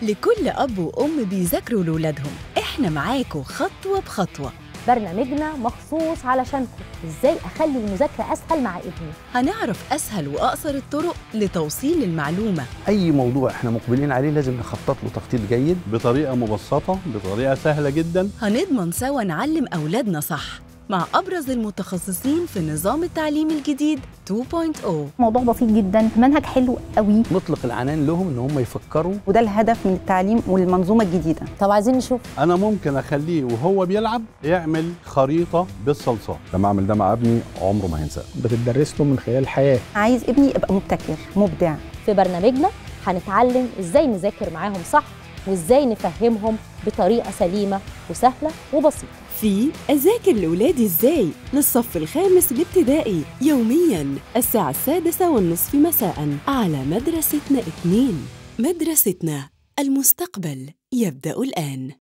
لكل أب وأم بيذاكروا لولادهم إحنا معاكم خطوة بخطوة برنامجنا مخصوص علشانكم ازاي اخلي المذاكره اسهل مع ابني هنعرف أسهل وأقصر الطرق لتوصيل المعلومة اي موضوع احنا مقبلين عليه لازم نخطط له تخطيط جيد بطريقة مبسطة بطريقة سهلة جدا هنضمن سوا نعلم أولادنا صح مع أبرز المتخصصين في نظام التعليم الجديد 2.0 موضوع بسيط جدا منهج حلو قوي نطلق العنان لهم ان هم يفكروا وده الهدف من التعليم والمنظومه الجديده طب عايزين نشوف أنا ممكن أخليه وهو بيلعب يعمل خريطة بالصلصال لما اعمل ده مع ابني عمره ما هينساه بتدرس له من خلال الحياه عايز ابني يبقى مبتكر مبدع في برنامجنا هنتعلم ازاي نذاكر معاهم صح وازاي نفهمهم بطريقه سليمه وسهله وبسيطه في أذاكر لولادي إزاي للصف الخامس الابتدائي يومياً الساعة السادسة والنصف مساء على مدرستنا اتنين مدرستنا المستقبل يبدأ الآن